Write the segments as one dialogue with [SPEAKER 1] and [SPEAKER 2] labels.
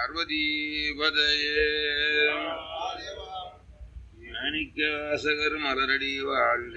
[SPEAKER 1] பார்வதீபதையே மாணிக்க வாசகர் மலரடி வாழ்க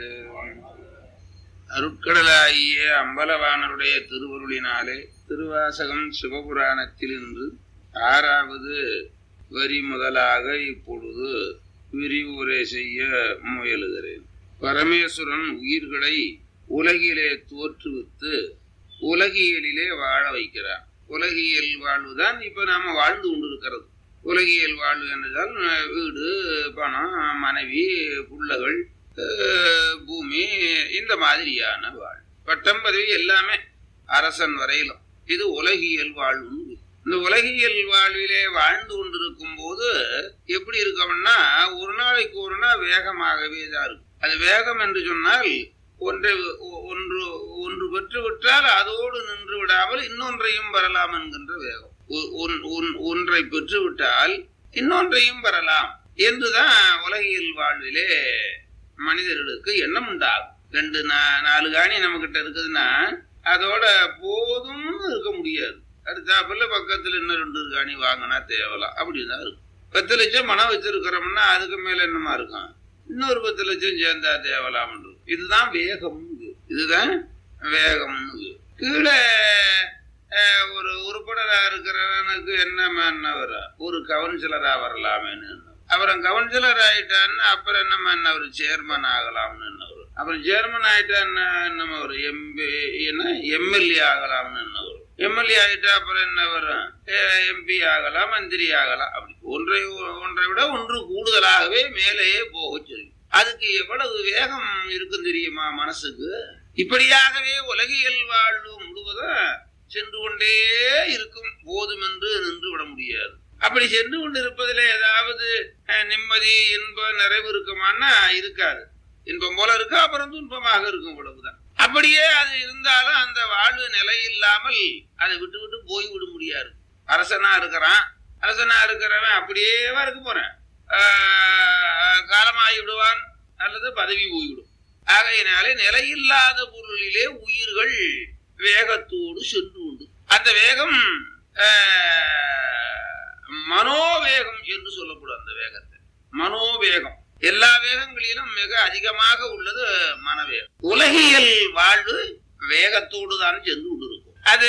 [SPEAKER 1] அருட்கடலாகிய அம்பலவானருடைய திருவருளினாலே திருவாசகம் சிவபுராணத்தில் இன்று ஆறாவது வரி முதலாக இப்பொழுது விரிவுரை செய்ய முயலுகிறேன் பரமேஸ்வரன் உயிர்களை உலகிலே தோற்றுவித்து உலகியலிலே வாழ வைக்கிறான் உலகியல் வாழ்வுதான் இப்ப நாம வாழ்ந்து கொண்டிருக்கிறது உலகியல் வாழ்வு என்றால் அஹ், வீடு பணம் மனைவி புள்ளகள் அஹ், பூமி இந்த மாதிரியான வாழ்வு பட்டம் பதவி எல்லாமே அரசன் வரையிலும் இது உலகியல் வாழ்வு இந்த உலகியல் வாழ்விலே வாழ்ந்து கொண்டிருக்கும் போது எப்படி இருக்கோம்னா ஒரு நாளைக்கு ஒரு நாள் வேகமாகவே தான் இருக்கும் அது வேகம் என்று சொன்னால் ஒன்றை ஒ- ஒன்று ஒன்று பெற்று விட்டால் அதோடு நின்று விடாமல் இன்னொன்றையும் வரலாம் என்கின்ற வேகம் ஒ- ஒன்- ஒன்- ஒன்றை பெற்று விட்டால் இன்னொன்றையும் வரலாம் என்றுதான் உலகியல் வாழ்விலே மனிதர்களுக்கு எண்ணம் உண்டாகும் ரெண்டு நா- நாலு காணி நம்ம கிட்ட இருக்குதுன்னா அதோட போதும் இருக்க முடியாது அடுத்தாப்புல பக்கத்துல இன்னும் ரெண்டு காணி வாங்கினா தேவலாம் அப்படிதான் இருக்கும் பத்து லட்சம் பணம் வச்சிருக்கிறோம்னா அதுக்கு மேல என்னமா இருக்கும் இன்னொரு பத்து லட்சம் சேர்ந்தா தேவலாம் இதுதான் வேகம் இதுதான் வேகம் கீழே அஹ், ஒரு உறுப்பினரா இருக்கிறவனுக்கு என்ன என்ன வரும் ஒரு கவுன்சிலரா வரலாமேன்னு எண்ணம். அப்புறம் கவுன்சிலர் ஆயிட்டான்னா அப்புறம் என்னமா என்ன ஒரு சேர்மன் ஆகலாம்னு என்ன வரும் அப்புறம் சேர்மன் ஆயிட்டான்னா என்னமா ஒரு எம்பி என்ன எம்எல்ஏ ஆகலாம்னு என்ன வரும் எம்எல்ஏ ஆயிட்டா அப்புறம் என்ன வரும் எம்பி ஆகலாம் மந்திரி ஆகலாம் அப்படி ஒன்றை ஒன்றை விட ஒன்று கூடுதலாகவே மேலேயே போக சொல்லி அதுக்கு எவ்வளவு வேகம் இருக்கும் தெரியுமா மனசுக்கு இப்படியாகவே உலகியல் வாழ்வு முழுவதும் சென்று கொண்டே இருக்கும் போதும் என்று நின்று விட முடியாது அப்படி சென்று கொண்டிருப்பதில் ஏதாவது அஹ், நிம்மதி இன்ப நிறைவு இருக்குமான்னா இருக்காது இன்பம் போல இருக்கு அப்புறம் துன்பமாக இருக்கும் இவ்வளவுதான் அப்படியே அது இருந்தாலும் அந்த வாழ்வு நிலை இல்லாமல் அதை விட்டு விட்டு போய் விட முடியாது அரசனா இருக்கிறான் அரசனா இருக்கிறவன் அப்படியே இருக்க போறேன் ஆஹ், காலமாகி விடுவான் அல்லது பதவி போய்விடும் ஆகையினாலே நிலையில்லாத பொருளிலே உயிர்கள் வேகத்தோடு சென்று உண்டு அந்த வேகம் ஆஹ், மனோவேகம் என்று சொல்லப்படும் அந்த வேகத்தை மனோவேகம் எல்லா வேகங்களிலும் மிக அதிகமாக உள்ளது மனவேகம் உலகியல் வாழ்வு வேகத்தோடு தான் சென்று கொண்டிருக்கும் அது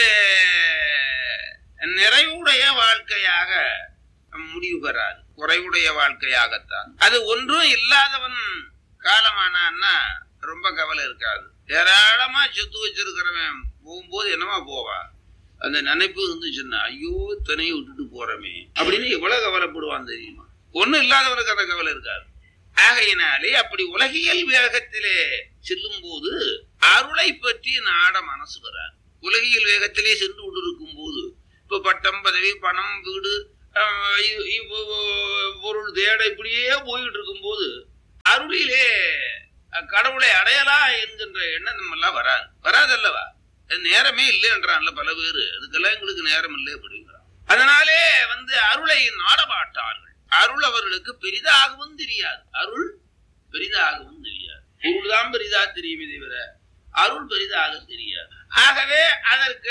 [SPEAKER 1] நிறைவுடைய வாழ்க்கையாக முடிவு பெறாது குறைவுடைய வாழ்க்கையாகத்தான் அது ஒன்றும் இல்லாதவன் காலமானான்னா ரொம்ப கவலை இருக்காது ஏராளமா சொத்து வச்சிருக்கிறவன் போகும்போது என்னமா போவான் அந்த நினைப்பு இருந்துச்சுன்னா ஐயோ இத்தனையும் விட்டுட்டு போறமே அப்படின்னு எவ்வளவு கவலைப்படுவான் தெரியுமா ஒண்ணும் இல்லாதவனுக்கு அந்த கவலை இருக்காது ஆகையினாலே அப்படி உலகியல் வேகத்திலே செல்லும் போது அருளை பற்றி நாட மனசு வராது உலகியல் வேகத்திலே சென்று கொண்டிருக்கும் போது இப்ப பட்டம் பதவி பணம் வீடு ஆஹ் இ- இ- பொருள் தேட இப்படியே போயிட்டு இருக்கும்போது அருளிலே அஹ், கடவுளை அடையலாம் என்கின்ற எண்ணம் நம்ம எல்லாம் வராது வராது அல்லவா அது நேரமே இல்லைன்றான்ல பல பேரு அதுக்கெல்லாம் எங்களுக்கு நேரம் இல்லை அப்படிங்கிறான் அதனாலே வந்து அருளை நாட மாட்டார்கள் அருள் அவர்களுக்கு பெரிதாகவும் தெரியாது அருள் பெரிதாகவும் தெரியாது பொருள் தான் பெரிதா தெரியுமே தவிர அருள் பெரிதாக தெரியாது ஆகவே அதற்கு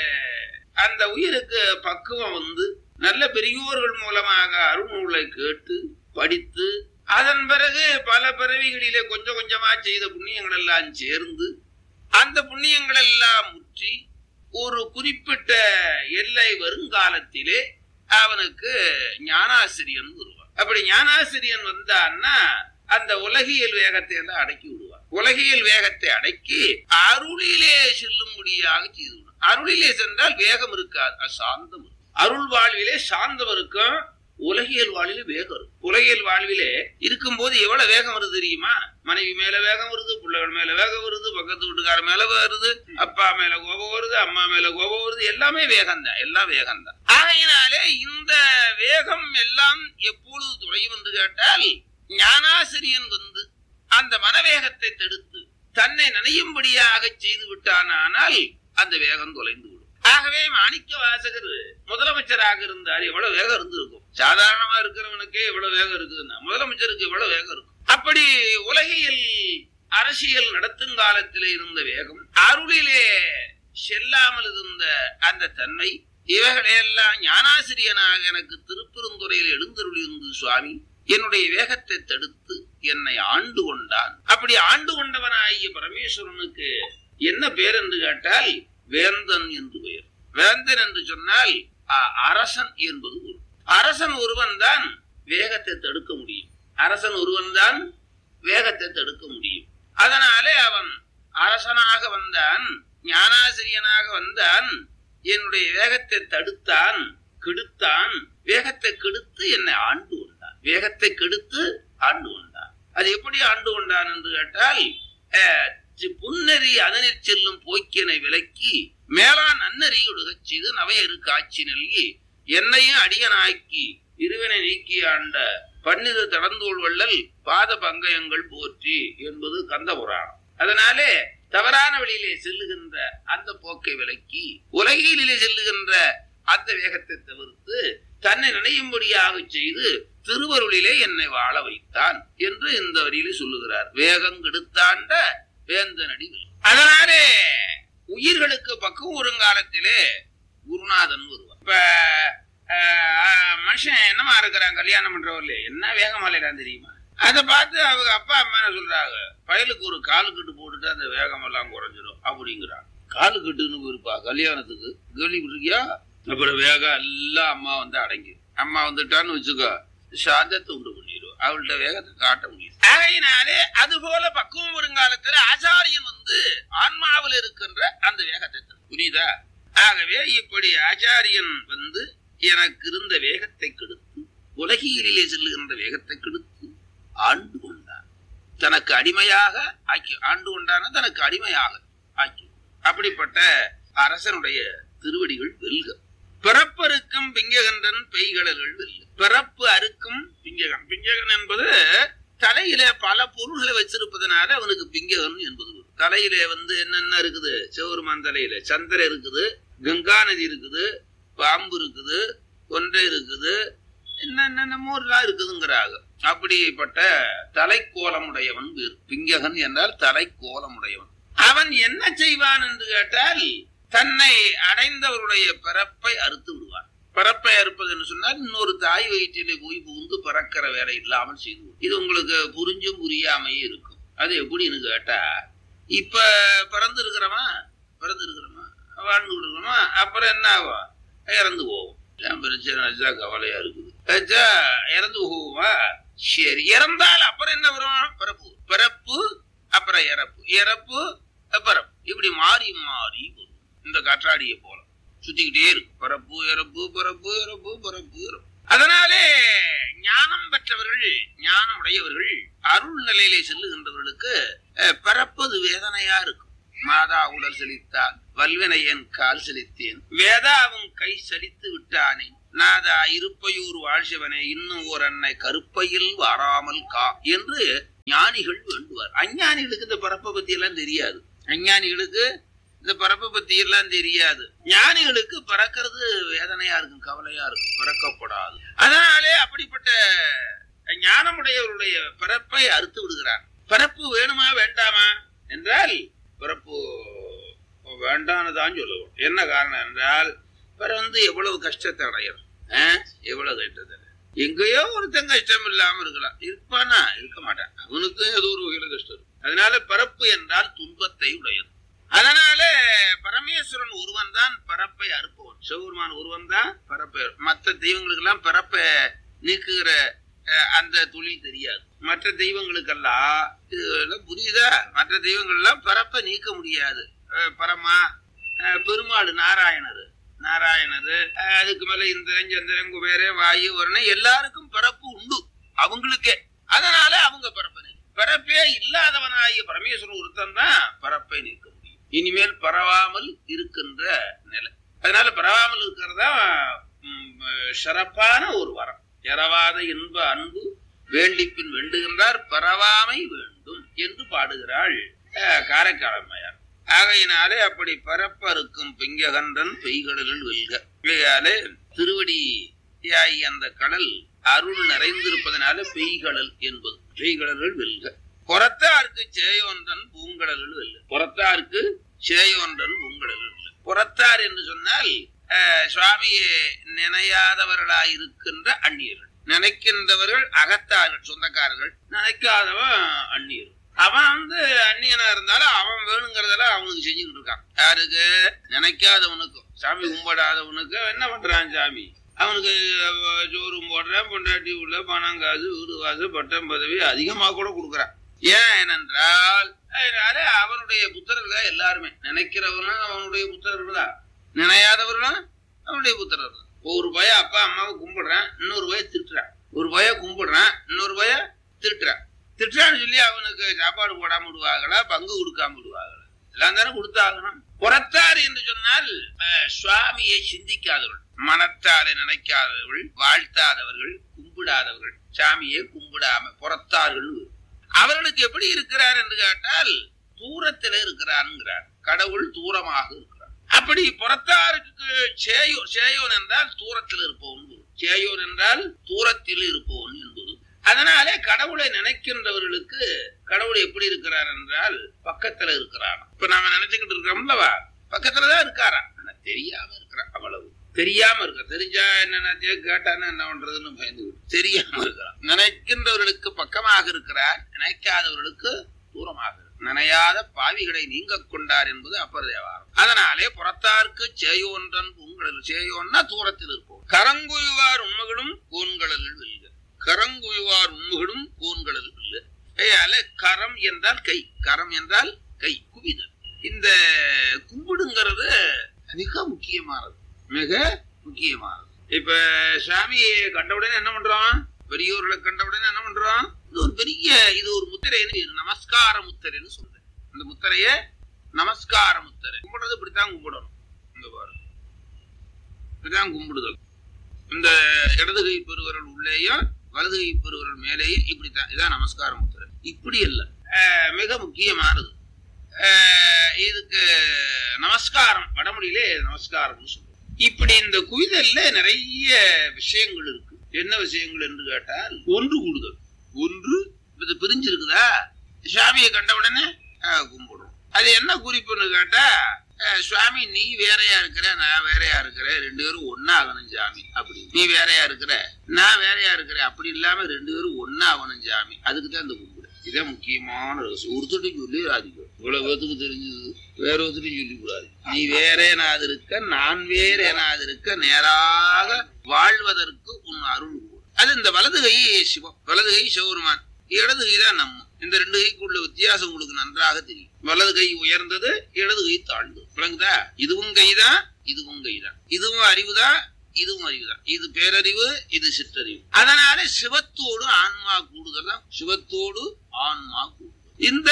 [SPEAKER 1] அந்த உயிருக்கு பக்குவம் வந்து நல்ல பெரியோர்கள் மூலமாக அருள்நூலை கேட்டு படித்து அதன் பிறகு பல பிறவிகளிலே கொஞ்சம் கொஞ்சமா செய்த புண்ணியங்கள் எல்லாம் சேர்ந்து அந்த புண்ணியங்கள் எல்லாம் முற்றி ஒரு குறிப்பிட்ட எல்லை வருங்காலத்திலே அவனுக்கு ஞானாசிரியன் வருவான் அப்படி ஞானாசிரியன் வந்தான்னா அந்த உலகியல் வேகத்தை எல்லாம் அடக்கி விடுவான் உலகியல் வேகத்தை அடக்கி அருளிலே செல்லும்படியாக செய்து விடுவான் அருளிலே சென்றால் வேகம் இருக்காது அது சாந்தம் இருக்கும். அருள் வாழ்விலே சாந்தம் இருக்கும் உலகியல் வாழ்விலே வேகம் இருக்கும் உலகியல் வாழ்விலே இருக்கும்போது எவ்வளவு வேகம் வருது தெரியுமா மனைவி மேல வேகம் வருது பிள்ளைகள் மேல வேகம் வருது பக்கத்து வீட்டுக்கார மேல வருது அப்பா மேல கோபம் வருது அம்மா மேல கோபம் வருது எல்லாமே வேகம் தான் எல்லாம் வேகம் தான் ஆகையினாலே இந்த வேகம் எல்லாம் எப்பொழுது துறையும் என்று கேட்டால் ஞானாசிரியன் வந்து அந்த மனவேகத்தை தடுத்து தன்னை நினையும்படியாக செய்து விட்டானால் அந்த வேகம் தொலைந்து விடும் ஆகவே மாணிக்க வாசகர் முதலமைச்சராக இருந்தார் எவ்வளவு வேகம் இருந்திருக்கும் சாதாரணமா இருக்கிறவனுக்கே எவ்வளவு வேகம் இருக்குதுன்னா முதலமைச்சருக்கு எவ்வளவு வேகம் இருக்கும் அப்படி உலகியல் அரசியல் நடத்தும் காலத்திலே இருந்த வேகம் அருளிலே செல்லாமல் இருந்த அந்த தன்மை இவைகளையெல்லாம் ஞானாசிரியனாக எனக்கு திருப்பெருந்துறையில் எழுந்தருளி இருந்து சுவாமி என்னுடைய வேகத்தை தடுத்து என்னை ஆண்டு கொண்டான் அப்படி ஆண்டு கொண்டவனாகிய பரமேஸ்வரனுக்கு என்ன பேர் என்று கேட்டால் வேந்தன் என்று பெயர் வேந்தன் என்று சொன்னால் அ- அரசன் என்பது பொருள் அரசன் ஒருவன் தான் வேகத்தை தடுக்க முடியும் அரசன் ஒருவன் தான் வேகத்தை தடுக்க முடியும் அதனாலே அவன் அரசனாக வந்தான் ஞானாசிரியனாக வந்தான் என்னுடைய வேகத்தை தடுத்தான் கெடுத்தான் வேகத்தை கெடுத்து என்னை ஆண்டு கொண்டான் வேகத்தை கெடுத்து ஆண்டு கொண்டான் அது எப்படி ஆண்டு கொண்டான் என்று கேட்டால் அஹ், சி- புன்னெறி அதனிற் செல்லும் போக்கியனை விலக்கி மேலான் நன்னறி ஒடுகச் செய்து நவையரு காட்சி நல்கி என்னையும் அடியனாக்கி இருவனை நீக்கி ஆண்ட பன்னிரு தடந்தோள் வள்ளல் பாத பங்கயங்கள் போற்றி என்பது கந்த புராணம் அதனாலே தவறான வழியிலே செல்லுகின்ற அந்த போக்கை விலக்கி உலகிலே செல்லுகின்ற அந்த வேகத்தை தவிர்த்து தன்னை நினையும்படியாக செய்து திருவருளிலே என்னை வாழ வைத்தான் என்று இந்த வரியிலே சொல்லுகிறார் வேகம் கெடுத்தாண்ட வேந்தனடி அதனாலே உயிர்களுக்கு பக்குவம் வருங்காலத்திலே குருநாதன் வருவார் இப்ப ஆஹ், மனுஷன் என்னமா இருக்கிறான் கல்யாணம் பண்றவர்ல என்ன வேகமா இல்லையான்னு தெரியுமா அதை பார்த்து அவங்க அப்பா அம்மா என்ன சொல்றாங்க பயலுக்கு ஒரு கால் கட்டு போட்டுட்டு அந்த வேகம் எல்லாம் குறைஞ்சிடும் அப்படிங்கிறான் காலு கட்டுன்னு போயிருப்பா கல்யாணத்துக்கு கேள்விப்பட்டிருக்கியா அப்புறம் வேகம் எல்லாம் அம்மா வந்து அடங்கி அம்மா வந்துட்டான்னு வச்சுக்கோ சாந்தத்தை உண்டு பண்ணிடும் அவள்கிட்ட வேகத்தை காட்ட முடியும் ஆகையினாலே அது போல பக்குவம் வருங்காலத்துல ஆச்சாரியன் வந்து ஆன்மாவில் இருக்கின்ற அந்த வேகத்தை தரும். புரியுதா ஆகவே இப்படி ஆச்சாரியன் வந்து எனக்கு இருந்த வேகத்தை கெடுத்து உலகியலிலே செல்லுகின்ற வேகத்தை கெடுத்து ஆண்டு கொண்டான் தனக்கு அடிமையாக ஆக்கி ஆண்டு கொண்டான தனக்கு அடிமையாக ஆக்கி அப்படிப்பட்ட அரசனுடைய திருவடிகள் வெல்க பிறப்பருக்கும் பிங்ககண்டன் பெய்கடல்கள் வெல்க பிறப்பு அறுக்கும் பிங்ககன் பிங்ககன் என்பது தலையில பல பொருள்களை வச்சிருப்பதனால அவனுக்கு பிங்ககன் என்பது வரும். தலையில வந்து என்னென்ன இருக்குது சிவருமான் தலையில சந்திர இருக்குது கங்கா நதி இருக்குது பாம்பு இருக்குது ஒன்றை இருக்குது என்னென்னமோ எல்லாம் இருக்குதுங்கிறாங்க அப்படிப்பட்ட தலைக்கோலமுடையவன் வேறு பிங்ககன் என்றால் தலைக்கோலமுடையவன் அவன் என்ன செய்வான் என்று கேட்டால் தன்னை அடைந்தவருடைய பிறப்பை அறுத்து விடுவான் பிறப்பை அறுப்பது என்று சொன்னால் இன்னொரு தாய் வயிற்றிலே போய் புகுந்து பிறக்கிற வேலை இல்லாமல் செய்து விடுவான். இது உங்களுக்கு புரிஞ்சும் புரியாமையே இருக்கும் அது எப்படின்னு கேட்டா இப்ப பிறந்து இருக்கிறவா பிறந்து இருக்கிறோமா வாழ்ந்து இருக்கிறோமா அப்புறம் என்ன ஆகும் இறந்து போவோம் என் பிரச்சனை வச்சா கவலையா இருக்குது வச்சா இறந்து போகுமா சரி இறந்தால் அப்புறம் என்ன வரும் பிறப்பு பிறப்பு அப்புறம் இறப்பு இறப்பு பிறப்பு இப்படி மாறி மாறி வரும் இந்த காற்றாடியை போல சுத்திக்கிட்டே இருக்கு பிறப்பு இறப்பு பிறப்பு இறப்பு பிறப்பு இறப்பு அதனாலே ஞானம் பெற்றவர்கள் ஞானம் உடையவர்கள் அருள் நிலையிலே செல்லுகின்றவர்களுக்கு அஹ், பிறப்பது வேதனையா இருக்கும் மாதா உடல் செழித்தால் வல்வினையன் கால் செழித்தேன் வேதாவும் கை சலித்து விட்டானே நாதா இருப்பையூர் வாழ்சிவனே இன்னும் ஓர் அன்னை கருப்பையில் வாராமல் கா என்று ஞானிகள் வேண்டுவார் அஞ்ஞானிகளுக்கு இந்த பரப்பை பத்தி எல்லாம் தெரியாது அஞ்ஞானிகளுக்கு இந்த பரப்பை பத்தி எல்லாம் தெரியாது ஞானிகளுக்கு பறக்கிறது வேதனையா இருக்கும் கவலையா இருக்கும் பறக்கப்படாது அதனாலே அப்படிப்பட்ட ஞானமுடையவருடைய பிறப்பை அறுத்து விடுகிறார் பிறப்பு வேணுமா வேண்டாமா என்றால் பிறப்பு வேண்டான்னு தான் சொல்லுவோம் என்ன காரணம் என்றால் பிறந்து எவ்வளவு கஷ்டத்தை அடையிறோம் ஆ? எவ்வளவு கஷ்டத்தை எங்கேயோ ஒருத்தன் கஷ்டம் இல்லாம இருக்கலாம் இருப்பானா இருக்க மாட்டான் அவனுக்கும் ஏதோ ஒரு வகையில கஷ்டம் இருக்கும். அதனால பிறப்பு என்றால் துன்பத்தை உடையது அதனால பரமேஸ்வரன் ஒருவன் தான் பரப்பை அறுப்பவன் சிவபெருமான் ஒருவன் தான் பரப்பை அறுப்பவன். மற்ற தெய்வங்களுக்கு எல்லாம் பரப்பை நீக்குகிற அஹ், அந்த தொழில் தெரியாது மற்ற தெய்வங்களுக்கெல்லாம் இதெல்லாம் புரியுதா மற்ற தெய்வங்கள் எல்லாம் பரப்பை நீக்க முடியாது அஹ், பரமா அஹ், பெருமாள் நாராயணர் நாராயணர் அஹ், அதுக்கு மேல இந்திரன் சந்திரன் குபேர வாயு வருணன் எல்லாருக்கும் பிறப்பு உண்டு அவங்களுக்கே அதனால அவங்க பரப்பை நீக்கு. பிறப்பே இல்லாதவனாகிய பரமேஸ்வரன் ஒருத்தன் தான் பரப்பை நீக்க முடியும் இனிமேல் பரவாமல் இருக்கின்ற நிலை அதனால பரவாமல் இருக்கிறதா ம், சிறப்பான ஒரு வரம் எறவாத இன்ப அன்பு வேண்டிப்பின் வேண்டுகின்றார் பரவாமை வேண்டும் என்று பாடுகிறாள் அஹ், காரைக்காலம்மையார் ஆகையினாலே அப்படி பரப்பறுக்கும் பிங்ககண்டன் பெய்கடலில் வெல்க ஆகையாலே திருவடி யாய் அந்த கடல் அருள் நிறைந்திருப்பதனால பெய்கடல் என்பது பெய்கடல்கள் வெல்க புறத்தாருக்கு சேயோன்றன் பூங்கடல்கள் வெல்க புறத்தாருக்கு சேயோன்றன் பூங்கடல்கள் வெல்க புறத்தார் என்று சொன்னால் அஹ், சுவாமியை நினையாதவர்களாய் இருக்கின்ற அந்நியர்கள் நினைக்கின்றவர்கள் அகத்தார்கள் சொந்தக்காரர்கள் நினைக்காதவன் அந்நியர் அவன் வந்து அந்நியனா இருந்தாலும் அவன் வேணுங்கிறதெல்லாம் அவனுக்கு செஞ்சுக்கிட்டு இருக்கான் யாருக்கு நினைக்காதவனுக்கும் சாமி கும்பிடாதவனுக்கு என்ன பண்றான் சாமி அவனுக்கு அஹ், சோறும் போடுறான் பொண்டாட்டி உள்ள பணம் காசு வீடு வாசு பட்டம் பதவி அதிகமாக கூட கொடுக்குறான் ஏன் ஏனென்றால் அதனால அவனுடைய புத்தர்கள் எல்லாருமே நினைக்கிறவனும் அவனுடைய புத்தர்கள் தான் நினையாதவர்களும் அவனுடைய புத்தர்கள் தான் ஒரு பய அப்பா அம்மாவை கும்பிடுறான் இன்னொரு பய திட்டுறான் ஒரு பய கும்பிடுறான் இன்னொரு பய திட்டுறான் திட்டுறான்னு சொல்லி அவனுக்கு சாப்பாடு போடாம விடுவாங்களா பங்கு கொடுக்காம விடுவாங்களா எல்லாம் தானே கொடுத்தாகணும் புறத்தார் என்று சொன்னால் அஹ், சுவாமியை சிந்திக்காதவர்கள் மனத்தாரை நினைக்காதவர்கள் வாழ்த்தாதவர்கள் கும்பிடாதவர்கள் சாமியை கும்பிடாம புறத்தார்கள் அவர்களுக்கு எப்படி இருக்கிறார் என்று கேட்டால் தூரத்தில் இருக்கிறான்ங்கிறார் கடவுள் தூரமாக இருக்கிறார் அப்படி புறத்தாருக்கு சேயோன் சேயோன் என்றால் தூரத்தில் இருப்பவன் பொருள். சேயோன் என்றால் தூரத்தில் இருப்பவன் என்பது அதனாலே கடவுளை நினைக்கின்றவர்களுக்கு கடவுள் எப்படி இருக்கிறார் என்றால் பக்கத்துல இருக்கிறார் இப்ப நாம நினைச்சுக்கிட்டு இருக்கிறோம்லவா பக்கத்துலதான் இருக்காரா ஆனா தெரியாம இருக்கிறான் அவ்வளவு தெரியாம இருக்க தெரிஞ்சா என்ன கேட்டானா என்ன பண்றதுன்னு பயந்து தெரியாம இருக்கிறான் நினைக்கின்றவர்களுக்கு பக்கமாக இருக்கிறார் நினைக்காதவர்களுக்கு தூரமாக இருக்கிறார். நினையாத பாவிகளை நீங்க கொண்டார் என்பது அப்பர் தேவாரம் அதனாலே புறத்தார்க்கு சேயோன்றன் உங்களில் சேயோன்னா தூரத்தில் இருப்போம் கரங்குயுவார் உண்மைகளும் கூன்களில் வெல்க கரங்குயுவார் உண்மைகளும் கூன்களில் வெல்க கையால கரம் என்றால் கை கரம் என்றால் கை குவிதல் இந்த கும்பிடுங்கிறது மிக முக்கியமானது மிக முக்கியமானது இப்ப சாமியை கண்ட உடனே என்ன பண்றோம் பெரியோர்களை கண்ட உடனே என்ன பண்றோம் இது ஒரு பெரிய இது ஒரு முத்திரைன்னு நமஸ்கார முத்திரைன்னு சொல்றேன் இந்த முத்திரைய நமஸ்கார முத்திரை கும்பிடுறது இப்படித்தான் கும்பிடணும் இங்க பாரு இப்படித்தான் கும்பிடுதல் இந்த இடது கை பெருவரல் உள்ளேயும் வலது கை பெருவரல் மேலேயும் இப்படித்தான் இதான் நமஸ்கார முத்திரை இப்படி இல்ல அஹ் மிக முக்கியமானது அஹ் இதுக்கு நமஸ்காரம் வடமொழியிலே நமஸ்காரம்னு சொல்லுவோம் இப்படி இந்த குவிதல்ல நிறைய விஷயங்கள் இருக்கு என்ன விஷயங்கள் என்று கேட்டால் ஒன்று கூடுதல் ஒன்று இது பிரிஞ்சிருக்குதா சுவாமியை கண்ட உடனே அஹ், கும்பிடுறோம் அது என்ன குறிப்புன்னு கேட்டா அஹ், சுவாமி நீ வேறையா இருக்கிற நான் வேறையா இருக்கிறேன் ரெண்டு பேரும் ஒன்னாகணும் சாமி அப்படி நீ வேறையா இருக்கிற நான் வேறையா இருக்கிறேன் அப்படி இல்லாம ரெண்டு பேரும் ஒன்னாகணும் சாமி அதுக்கு தான் இந்த கும்பிடு இதான் முக்கியமான ரகசியம் ஒருத்தட்டையும் சொல்லி ராதிக்கும் இவ்வளவு பேத்துக்கு தெரிஞ்சது வேற ஒருத்தரையும் சொல்லி கூடாது நீ வேற எனாது இருக்க நான் வேற எனாது இருக்க நேராக வாழ்வதற்கு உன் அருள் கூறு. அது இந்த வலது கை சிவம் வலது கை சிவபெருமான் இடது கை தான் நம்ம இந்த ரெண்டு கைக்கு உள்ள வித்தியாசம் உங்களுக்கு நன்றாக தெரியும் வலது கை உயர்ந்தது இடது கை தாழ்ந்தது விளங்குதா இதுவும் கைதான் இதுவும் கைதான் இதுவும் அறிவுதான் இதுவும் அறிவுதான் இது பேரறிவு இது சிற்றறிவு அதனால சிவத்தோடு ஆன்மா கூடுதல் தான் சிவத்தோடு ஆன்மா கூடுதல் இந்த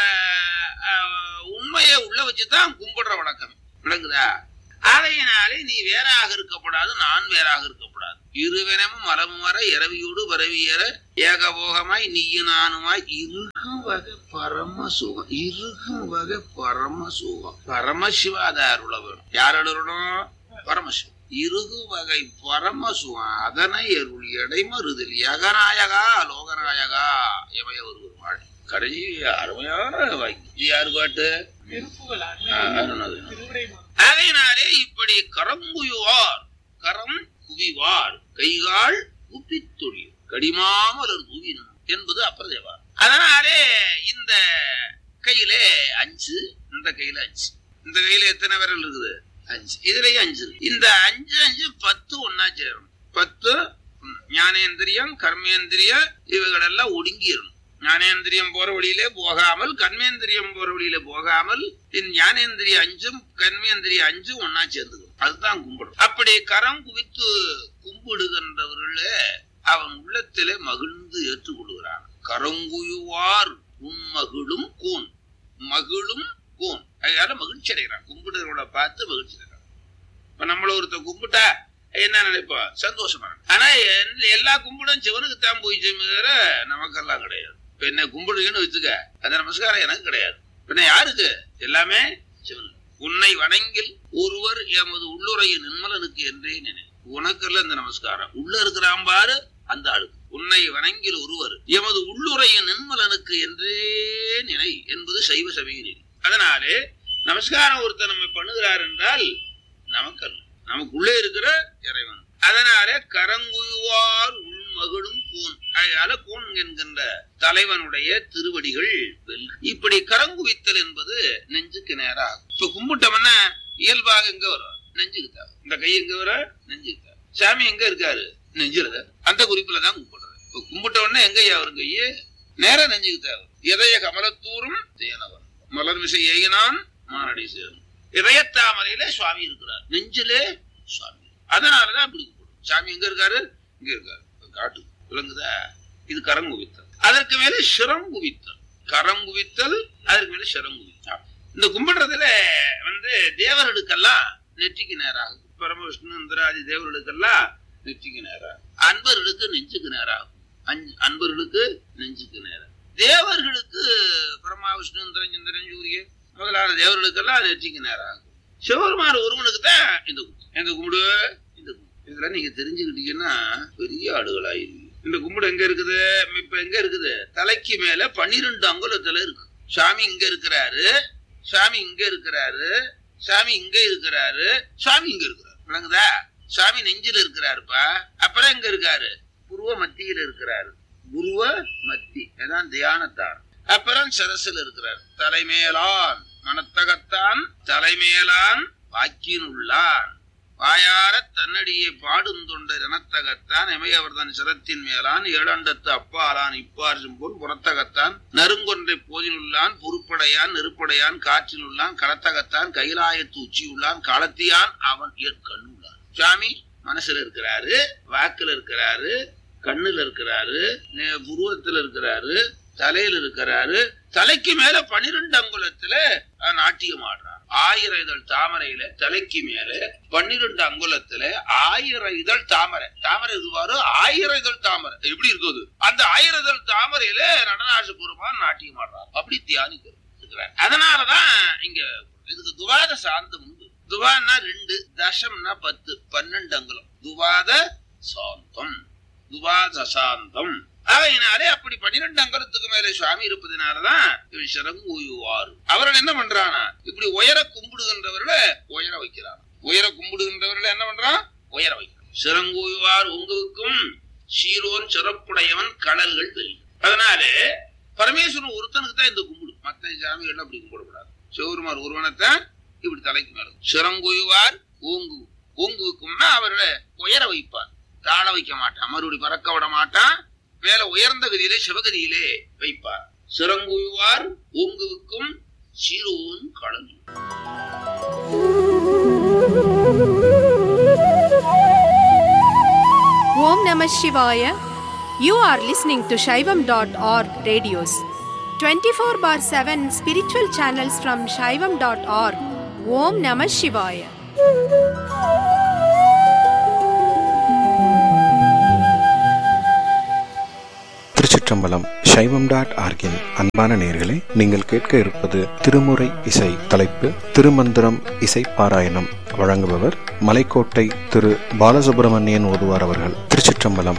[SPEAKER 1] அஹ், உண்மையை உள்ள வச்சுதான் கும்பிடுற வழக்கம் விளங்குதா ஆகையினாலே நீ வேறாக இருக்கப்படாது நான் வேறாக இருக்கக்கூடாது இருவனமும் மரமும் வர இரவியோடு பரவியற ஏகபோகமாய் நீயும் நானுமாய் இருக்கும் வகை பரம சுகம் இருக்கும் வகை பரம சுகம் பரமசிவாத அருள வேணும் யார் அருளணும் பரமசிவம் இருகு வகை பரம சுகம் அதனை அருள் எடைமறுதல் யகநாயகா லோகநாயகா எமைய ஒருவர் வாழ் கடைசி அருமையான வாங்கி இது யாரு பாட்டு
[SPEAKER 2] திருப்புகழ்
[SPEAKER 1] ஆ, அருணது.
[SPEAKER 2] திருவிடை
[SPEAKER 1] ஆகையினாலே இப்படி கரங்குயுவார் கரம் குவிவார் கைகால் குப்பித்தொழில் கடிமாமலர் தூவினும் என்பது அப்பிரதேவா அதனாலே இந்த கையிலே அஞ்சு இந்த கையில அஞ்சு இந்த கையில எத்தனை விரல் இருக்குது அஞ்சு இதுலயும் அஞ்சு இருக்கு. இந்த அஞ்சு அஞ்சு பத்து ஒன்னா சேரும் பத்து ம், ஞானேந்திரியம் கர்மேந்திரியம் இவைகளெல்லாம் ஒடுங்கிடணும் ஞானேந்திரியம் போற வழியிலே போகாமல் கர்மேந்திரியம் போற வழியில போகாமல் இந்த ஞானேந்திரிய அஞ்சும் கர்மேந்திரிய அஞ்சும் ஒன்னா சேர்ந்துக்கும் அதுதான் கும்பிடும் அப்படி கரம் குவித்து கும்பிடுகின்றவர்களே அவன் உள்ளத்திலே மகிழ்ந்து ஏற்றுக்கொள்கிறான் கரங்குயுவார் உன்மகிழும் கூன் மகிழும் கூன் அதனால மகிழ்ச்சி அடைகிறான் கும்பிடுறவங்கள பார்த்து மகிழ்ச்சி அடைகிறான் இப்ப நம்மள ஒருத்த கும்பிட்டா என்ன நினைப்போம் சந்தோஷமா இருக்கும். ஆனா எல்- எல்லா கும்பிடும் சிவனுக்கு தான் போய் தவிர நமக்கெல்லாம் கிடையாது இப்ப என்ன கும்பிடுங்கன்னு வச்சுக்க அந்த நமஸ்காரம் எனக்கு கிடையாது பின்ன யாருக்கு எல்லாமே சிவன் உன்னை வணங்கில் ஒருவர் எமது உள்ளுரையின் நிர்மலனுக்கு என்றே நினை உனக்கல்ல இந்த நமஸ்காரம் உள்ள இருக்கிறான் பாரு அந்த ஆளுக்கு உன்னை வணங்கில் ஒருவர் எமது உள்ளுரையின் நிர்மலனுக்கு என்றே நினை என்பது சைவ சமய நெறி அதனாலே நமஸ்காரம் ஒருத்தர் நம்ம பண்ணுகிறார் என்றால் நமக்கல்ல நமக்குள்ளே இருக்கிற இறைவன் அதனால கரங்குயுவார் உள்மகளும் கோன் அதனால கோன் என்கின்ற தலைவனுடைய திருவடிகள் வெல்க. இப்படி கரங்குவித்தல் என்பது நெஞ்சுக்கு நேரா இப்ப கும்பிட்டோம்னா இயல்பாக எங்க வரும் நெஞ்சுக்கு தேவை இந்த கை எங்க வர நெஞ்சுக்கு தேவை சாமி எங்க இருக்காரு நெஞ்சிருத அந்த குறிப்புல தான் கும்பிடுறது இப்ப கும்பிட்ட உடனே எங்க ஐயா வரும் கையே நேரா நெஞ்சுக்கு தேவை இதய கமலத்தூரும் தேனவன் மலர் விசை ஏகினான் மானடி சேரும் இதயத்தாமரையில சுவாமி இருக்கிறார் நெஞ்சிலே சுவாமி அதனாலதான் அப்படி கும்பிடும் சாமி எங்க இருக்காரு இங்க இருக்காரு காட்டு விளங்குதா இது கரங்குவித்தல் அதற்கு மேல சிரங்குவித்தல் கரங்குவித்தல் அதற்கு மேல சிரங்குவித்தல் இந்த கும்பிடுறதுல வந்து தேவர்களுக்கெல்லாம் நெற்றிக்கு நேராகும் பரமவிஷ்ணு இந்திராதி தேவர்களுக்கெல்லாம் நெற்றிக்கு நேராகும் அன்பர்களுக்கு நெஞ்சுக்கு நேராகும் அஞ்- அன்பர்களுக்கு நெஞ்சுக்கு நேரம் தேவர்களுக்கு பிரம்மா விஷ்ணு இந்திரன் சந்திரன் சூரியன் முதலான தேவர்களுக்கெல்லாம் நெற்றிக்கு நேராகும் சிவபெருமான் ஒருவனுக்கு தான் இந்த கும்பிடு. இந்த கும்பிடு இந்த கும்பிடு. இதெல்லாம் நீங்க தெரிஞ்சுக்கிட்டீங்கன்னா பெரிய ஆடுகளாயிருவீங்க இந்த கும்பிடு எங்க இருக்குது இப்ப எங்க இருக்குது தலைக்கு மேல பன்னிரெண்டு அங்குலத்துல இருக்கு சாமி இங்க இருக்கிறாரு சாமி இங்க இருக்கிறாரு சாமி இங்க இருக்கிறாரு சாமி இங்க இருக்கிறாரு விளங்குதா சாமி நெஞ்சில இருக்கிறாருப்பா அப்புறம் எங்க இருக்காரு புருவ மத்தியில இருக்கிறாரு புருவ மத்தி அதான் தியானத்தான் அப்புறம் சரசுல இருக்கிறார் தலைமேலான் மனத்தகத்தான் தலைமேலான் வாக்கினுள்ளான் வாயார தன்னடியை பாடும் தொண்டர் எனத்தகத்தான் எமையவர்தன் சிரத்தின் மேலான் ஏழண்டத்து அப்பாலான் இப்பார் செம்போல் புறத்தகத்தான் நறுங்கொன்றை போதினுள்ளான் பொறுப்படையான் நெருப்படையான் காற்றினுள்ளான் களத்தகத்தான் கைலாயத்து உச்சியுள்ளான் களத்தியான் அவன் ஏற்கண்ணுள்ளான் சாமி மனசுல இருக்கிறாரு வாக்குல இருக்கிறாரு கண்ணுல இருக்கிறாரு நே- புருவத்துல இருக்கிறாரு தலையில இருக்கிறாரு தலைக்கு மேல பனிரெண்டு அங்குலத்துல அஹ், நாட்டியம் ஆடுறார் ஆயிரம் இதழ் தாமரையில தலைக்கு மேல பன்னிரெண்டு அங்குலத்துல ஆயிரம் இதழ் தாமரை தாமரை இதுவாரு ஆயிரம் இதழ் தாமரை எப்படி இருக்குது அந்த ஆயிரம் இதழ் தாமரையில நடராஜ பெருமான் நாட்டியம் ஆடுறார் அப்படி தியானிக்கிறார் அதனாலதான் இங்க இதுக்கு துவாத சாந்தம் உண்டு துவான்னா ரெண்டு தசம்னா பத்து பன்னெண்டு அங்குலம் துவாத சாந்தம் துவாத சாந்தம் ஆகையினாலே அப்படி பன்னிரெண்டு அங்கலத்துக்கு மேலே சுவாமி இருப்பதனாலதான் இவன் சிறங்குவார் அவர்கள் என்ன பண்றானா இப்படி உயர கும்பிடுகின்றவர்களை உயர வைக்கிறான் உயர கும்பிடுகின்றவர்களை என்ன பண்றான் உயர வைக்கிறான் சிறங்குவார் உங்களுக்கும் சீரோன் சிறப்புடையவன் கடல்கள் வெல்லும் அதனாலே பரமேஸ்வரன் ஒருத்தனுக்கு தான் இந்த கும்பிடு மத்த சாமிகள் அப்படி கும்பிடக்கூடாது சிவருமார் ஒருவனைத்தான் இப்படி தலைக்கு மேல சிறங்குவார் ஓங்கு ஓங்குவுக்கும்னா அவர்களை உயர வைப்பார் தாழ வைக்க மாட்டான் மறுபடி பறக்க விட மாட்டான் மேல உயர்ந்த கதியிலே சிவகதியிலே வைப்பார் சிறங்குவார் ஓங்குவுக்கும் சீரோன் கடல்
[SPEAKER 2] Om Namah Shivaya. You are listening to Shaivam.org radios. 24 bar 7 spiritual channels from Shaivam.org. Om Namah Shivaya.
[SPEAKER 3] திருச்சிற்றம்பலம் சைவம் டாட் ஆர்கின் அன்பான நேர்களே நீங்கள் கேட்க இருப்பது திருமுறை இசை தலைப்பு திருமந்திரம் இசை பாராயணம் வழங்குபவர் மலைக்கோட்டை திரு பாலசுப்பிரமணியன் ஓதுவார் அவர்கள் திருச்சிற்றம்பலம்